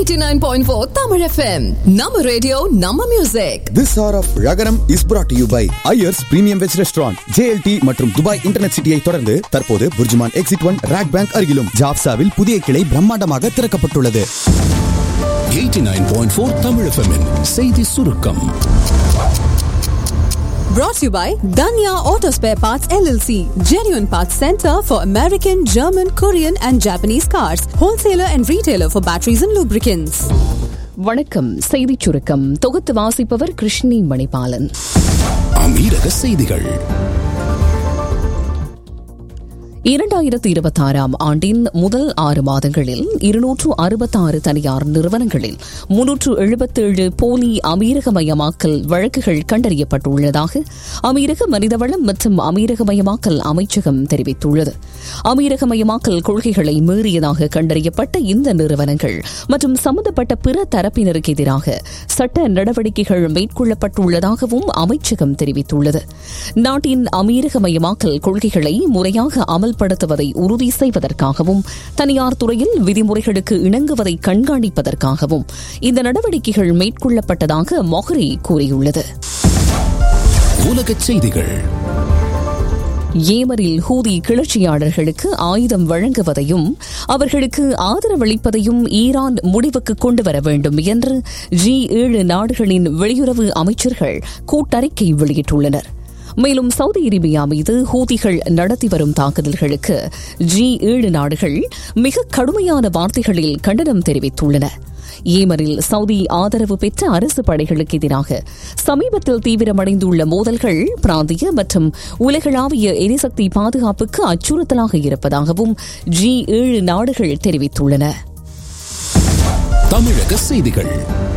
89.4 Tamil FM. நம்ம radio நம்ம music This hour of Ragaram is brought to you by Ayers Premium Veg Restaurant, JLT மற்றும் Dubai internet சிட்டியை தொடர்ந்து தற்போது BurJuman exit one RAK bank அருகிலும் ஜாப்சாவில் புதிய கிளை பிரம்மாண்டமாக திறக்கப்பட்டுள்ளது 89.4 Tamil FM -இன் செய்தி சுருக்கம் brought to you by Danya Auto Spare Parts LLC. Genuine Parts Center for American, German, Korean and Japanese cars. Wholesaler and retailer for batteries and lubricants. வணக்கம் செய்திச் சுருக்கம் தொகுத்து வாசிப்பவர் கிருஷ்ணி மணிபாலன் அமீரக செய்திகள் இரண்டாயிரத்து இருபத்தாறாம் ஆண்டின் முதல் ஆறு மாதங்களில் இருநூற்று அறுபத்தாறு தனியார் நிறுவனங்களில் முன்னூற்று எழுபத்தேழு போலி அமீரகமயமாக்கல் வழக்குகள் கண்டறியப்பட்டுள்ளதாக அமீரக மனிதவளம் மற்றும் அமீரகமயமாக்கல் அமைச்சகம் தெரிவித்துள்ளது அமீரகமயமாக்கல் கொள்கைகளை மீறியதாக கண்டறியப்பட்ட இந்த நிறுவனங்கள் மற்றும் சம்பந்தப்பட்ட பிற தரப்பினருக்கு எதிராக சட்ட நடவடிக்கைகள் மேற்கொள்ளப்பட்டுள்ளதாகவும் அமைச்சகம் தெரிவித்துள்ளது நாட்டின் அமீரகமயமாக்கல் கொள்கைகளை முறையாக அமல்படுத்துவதை உறுதி செய்வதற்காகவும் தனியார் துறையில் விதிமுறைகளுக்கு இணங்குவதை கண்காணிப்பதற்காகவும் இந்த நடவடிக்கைகள் மேற்கொள்ளப்பட்டதாக மொஹரி கூறியுள்ளது உலகச் செய்திகள் ஏமரில் ஹூதி கிளர்ச்சியாளர்களுக்கு ஆயுதம் வழங்குவதையும் அவர்களுக்கு ஆதரவளிப்பதையும் ஈரான் முடிவுக்கு கொண்டு வர வேண்டும் என்று ஜி ஏழு நாடுகளின் வெளியுறவு அமைச்சர்கள் கூட்டறிக்கை வெளியிட்டுள்ளனர் மேலும் சவுதி அரேபியா மீது ஹூதிகள் நடத்தி வரும் தாக்குதல்களுக்கு ஜி ஏழு நாடுகள் மிக கடுமையான வார்த்தைகளில் கண்டனம் தெரிவித்துள்ளன ஏமனில் சவுதி ஆதரவு பெற்ற அரசு படைகளுக்கு எதிராக சமீபத்தில் தீவிரமடைந்துள்ள மோதல்கள் பிராந்திய மற்றும் உலகளாவிய எரிசக்தி பாதுகாப்புக்கு அச்சுறுத்தலாக இருப்பதாகவும் ஜி ஏழு நாடுகள் தெரிவித்துள்ளன தமிழக செய்திகள்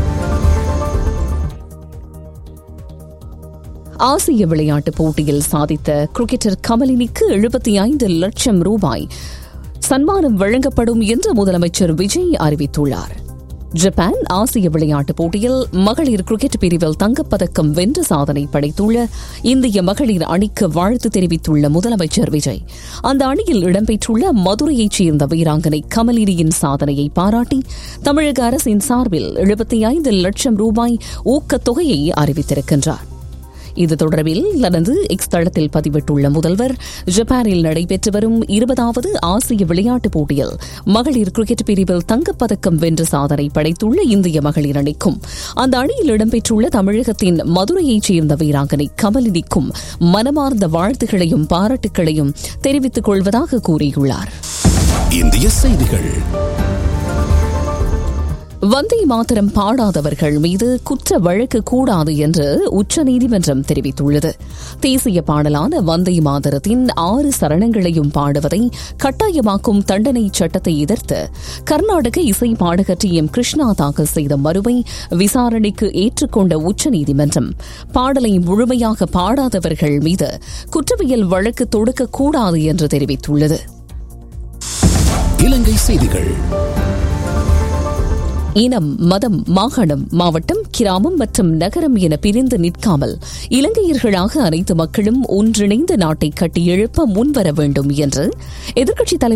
ஆசிய விளையாட்டுப் போட்டியில் சாதித்த கிரிக்கெட்டர் கமலினிக்கு எழுபத்தி ஐந்து லட்சம் ரூபாய் சன்மானம் வழங்கப்படும் என்று முதலமைச்சர் விஜய் அறிவித்துள்ளார் ஜப்பான் ஆசிய விளையாட்டுப் போட்டியில் மகளிர் கிரிக்கெட் பிரிவில் தங்கப்பதக்கம் வென்ற சாதனை படைத்துள்ள இந்திய மகளிர் அணிக்கு வாழ்த்து தெரிவித்துள்ள முதலமைச்சர் விஜய் அந்த அணியில் இடம்பெற்றுள்ள மதுரையைச் சேர்ந்த வீராங்கனை கமலினியின் சாதனையை பாராட்டி தமிழக அரசின் சார்பில் எழுபத்தி ஐந்து லட்சம் ரூபாய் ஊக்கத்தொகையை அறிவித்திருக்கின்றார் இது தொடர்பில் தனது எக்ஸ் தளத்தில் பதிவிட்டுள்ள முதல்வர் ஜப்பானில் நடைபெற்று வரும் இருபதாவது ஆசிய விளையாட்டுப் போட்டியில் மகளிர் கிரிக்கெட் பிரிவில் தங்கப்பதக்கம் வென்ற சாதனை படைத்துள்ள இந்திய மகளிர் அணிக்கும் அந்த அணியில் இடம்பெற்றுள்ள தமிழகத்தின் மதுரையைச் சேர்ந்த வீராங்கனை கமலினிக்கும் மனமார்ந்த வாழ்த்துக்களையும் பாராட்டுக்களையும் தெரிவித்துக் கொள்வதாக கூறியுள்ளார் இந்திய செய்திகள் வந்தே மாதரம் பாடாதவர்கள் மீது குற்ற வழக்கு கூடாது என்று உச்சநீதிமன்றம் தெரிவித்துள்ளது தேசிய பாடலான வந்தே மாதரத்தின் ஆறு சரணங்களையும் பாடுவதை கட்டாயமாக்கும் தண்டனை சட்டத்தை எதிர்த்து கர்நாடக இசை பாடகர் டி எம் கிருஷ்ணா தாக்கல் செய்த மனுவை விசாரணைக்கு ஏற்றுக்கொண்ட உச்சநீதிமன்றம் பாடலை முழுமையாக பாடாதவர்கள் மீது குற்றவியல் வழக்கு தொடுக்கக்கூடாது என்று தெரிவித்துள்ளது இலங்கை செய்திகள் இனம் மதம் மாகாணம் மாவட்டம் கிராமம் மற்றும் நகரம் என பிரிந்து நிற்காமல் இலங்கையர்களாக அனைத்து மக்களும் ஒன்றிணைந்த நாட்டை கட்டியெழுப்ப முன்வர வேண்டும் என்று எதிர்க்கட்சித் தலைவர்